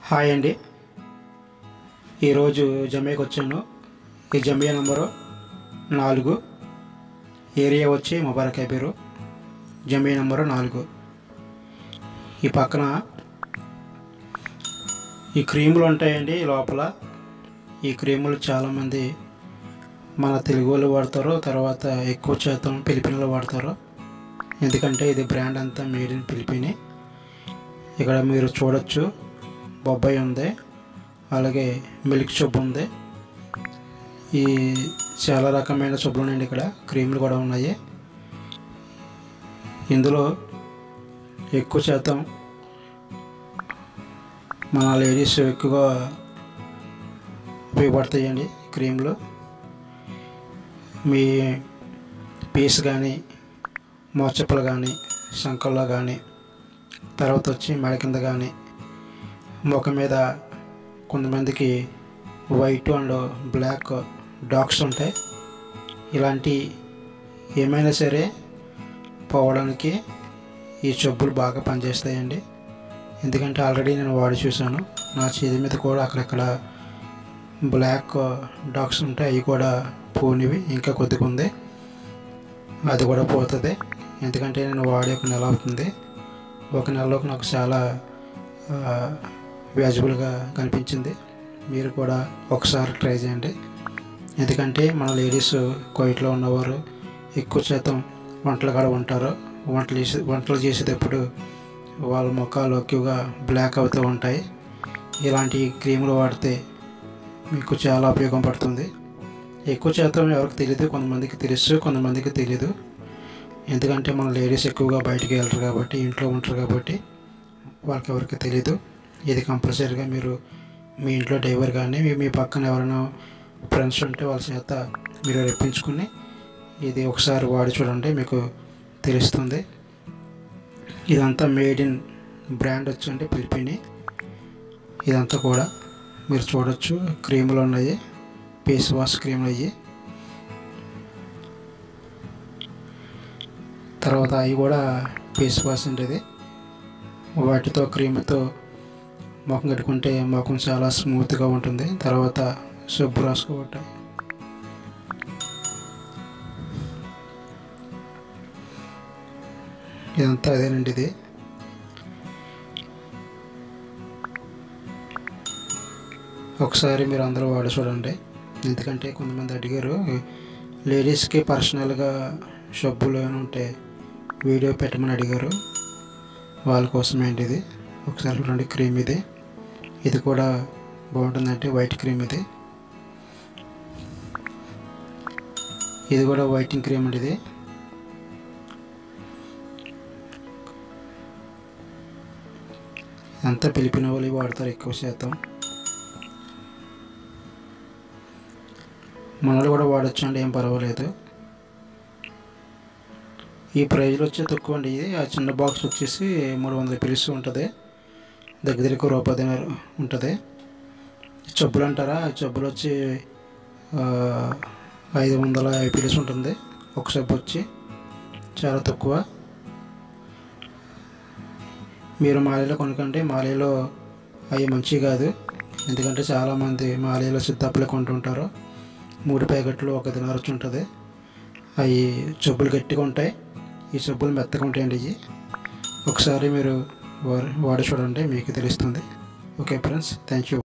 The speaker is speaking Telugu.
హాయ్ అండి ఈరోజు జమేకి వచ్చాను ఈ జమియా నంబరు నాలుగు ఏరియా వచ్చి ముబారక్ పేరు జమియా నంబరు నాలుగు ఈ పక్కన ఈ క్రీములు ఉంటాయండి లోపల ఈ క్రీములు చాలామంది మన తెలుగు వాళ్ళు వాడతారు తర్వాత ఎక్కువ శాతం ఫిలిపిన్లో వాడతారు ఎందుకంటే ఇది బ్రాండ్ అంతా మేడ్ ఇన్ ఫిలిపిని ఇక్కడ మీరు చూడొచ్చు బొబ్బాయి ఉంది అలాగే మిల్క్ సబ్బు ఉంది ఈ చాలా రకమైన సబ్బులు ఉన్నాయండి ఇక్కడ క్రీములు కూడా ఉన్నాయి ఇందులో ఎక్కువ శాతం మన లేడీస్ ఎక్కువగా ఉపయోగపడతాయండి క్రీములు మీ పీస్ కానీ మోచప్పలు కానీ శంకల్లో కానీ తర్వాత వచ్చి మెడ కింద కానీ ముఖం మీద కొంతమందికి వైట్ అండ్ బ్లాక్ డాక్స్ ఉంటాయి ఇలాంటి ఏమైనా సరే పోవడానికి ఈ చెప్పులు బాగా పనిచేస్తాయండి ఎందుకంటే ఆల్రెడీ నేను వాడి చూశాను నా చేతి మీద కూడా అక్కడక్కడ బ్లాక్ డాక్స్ ఉంటాయి అవి కూడా పోనివి ఇంకా కొద్దిగా ఉంది అది కూడా పోతుంది ఎందుకంటే నేను వాడి ఒక నెల అవుతుంది ఒక నెలలోకి నాకు చాలా వ్యాజిబుల్గా కనిపించింది మీరు కూడా ఒకసారి ట్రై చేయండి ఎందుకంటే మన లేడీస్ కోయిట్లో ఉన్నవారు ఎక్కువ శాతం వంటలు కూడా ఉంటారు వంటలు చేసే వంటలు చేసేటప్పుడు వాళ్ళ ముఖాలు ఎక్కువగా బ్లాక్ అవుతూ ఉంటాయి ఇలాంటి క్రీములు వాడితే మీకు చాలా ఉపయోగం పడుతుంది ఎక్కువ శాతం ఎవరికి తెలియదు కొంతమందికి తెలుసు కొంతమందికి తెలియదు ఎందుకంటే మన లేడీస్ ఎక్కువగా బయటికి వెళ్ళరు కాబట్టి ఇంట్లో ఉంటారు కాబట్టి వాళ్ళకి ఎవరికి తెలీదు ఇది కంపల్సరీగా మీరు మీ ఇంట్లో డ్రైవర్ కానీ మీ మీ పక్కన ఎవరైనా ఫ్రెండ్స్ ఉంటే వాళ్ళ చేత మీరు రెప్పించుకుని ఇది ఒకసారి వాడి చూడండి మీకు తెలుస్తుంది ఇదంతా మేడ్ ఇన్ బ్రాండ్ వచ్చండి పిలిపిని ఇదంతా కూడా మీరు చూడొచ్చు క్రీములు ఉన్నాయి ఫేస్ వాష్ క్రీములు అయ్యి తర్వాత అవి కూడా ఫేస్ వాష్ ఉంటుంది వాటితో క్రీమ్తో ముఖం కట్టుకుంటే ముఖం చాలా స్మూత్గా ఉంటుంది తర్వాత సబ్బు రాసుకోవటం ఇదంతా అదేనండి ఇది ఒకసారి మీరు అందరూ వాడి చూడండి ఎందుకంటే కొంతమంది అడిగారు లేడీస్కి పర్సనల్గా సబ్బులు ఏమైనా ఉంటే వీడియో పెట్టమని అడిగారు వాళ్ళ కోసం ఏంటి ఇది ఒకసారి చూడండి క్రీమ్ ఇది ఇది కూడా బాగుంటుందంటే వైట్ క్రీమ్ ఇది ఇది కూడా వైటింగ్ క్రీమ్ అండి ఇది అంతా పిలిపిన వాళ్ళు వాడతారు ఎక్కువ శాతం మనలు కూడా వాడచ్చు అండి ఏం పర్వాలేదు ఈ ప్రైజ్లో వచ్చి తక్కువ అండి ఇది ఆ చిన్న బాక్స్ వచ్చేసి మూడు వందల పిలుస్ ఉంటుంది దగ్గర దగ్గర రూపాయి ఉంటుంది చెప్పులు అంటారా చెప్పులు వచ్చి ఐదు వందల పిలుస్ ఉంటుంది ఒక సబ్బు వచ్చి చాలా తక్కువ మీరు మాలేలో కొనుక్కండి మాలేలో అవి మంచివి కాదు ఎందుకంటే చాలామంది మాలేలో సిద్ధప్పులే కొంటుంటారు మూడు ప్యాకెట్లు ఒక దినార వచ్చి ఉంటుంది అవి చెప్పులు గట్టిగా ఉంటాయి ఈ చెప్పులు మెత్తగా ఉంటాయండి ఇవి ఒకసారి మీరు వాడి చూడండి మీకు తెలుస్తుంది ఓకే ఫ్రెండ్స్ థ్యాంక్ యూ